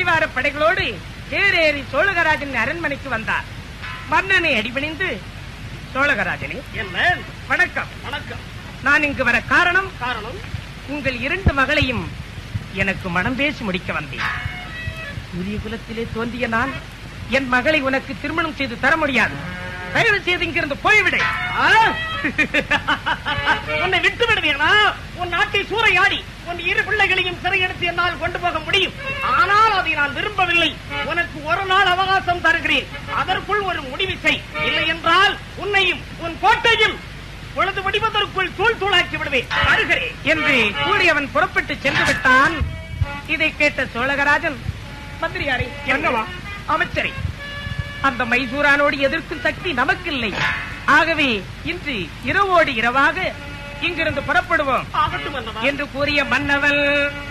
பரிவார படைகளோடு தேரேறி சோழகராஜன் அரண்மனைக்கு வந்தார் மன்னனை அடிபணிந்து சோழகராஜனே என்ன வணக்கம் வணக்கம் நான் இங்கு வர காரணம் காரணம் உங்கள் இரண்டு மகளையும் எனக்கு மனம் பேசி முடிக்க வந்தேன் சூரிய குலத்திலே தோன்றிய நான் என் மகளை உனக்கு திருமணம் செய்து தர முடியாது தயவு செய்து இங்கிருந்து போய்விடு ஆ? உன்னை விட்டு விடுவேனா உன் நாட்டை சூறையாடி உன் இரு பிள்ளைகளையும் சிறையெடுத்து என்னால் கொண்டு போக முடியும் ஆனால் அதை நான் விரும்பவில்லை உனக்கு ஒரு நாள் அவகாசம் தருகிறேன் அதற்குள் ஒரு முடிவு செய் இல்லை என்றால் உன்னையும் உன் கோட்டையும் பொழுது வடிவதற்குள் தூள் தூளாக்கி விடுவேன் வருகிறேன் என்று கூறி அவன் புறப்பட்டு சென்று விட்டான் இதை கேட்ட சோழகராஜன் மந்திரியாரே என்னவா? அமைச்சரை அந்த மைசூரானோடு எதிர்க்கும் சக்தி நமக்கில்லை ஆகவே இன்று இரவோடு இரவாக இங்கிருந்து புறப்படுவோம் ஆகட்டும் என்னவா என்று கூறிய மன்னவன்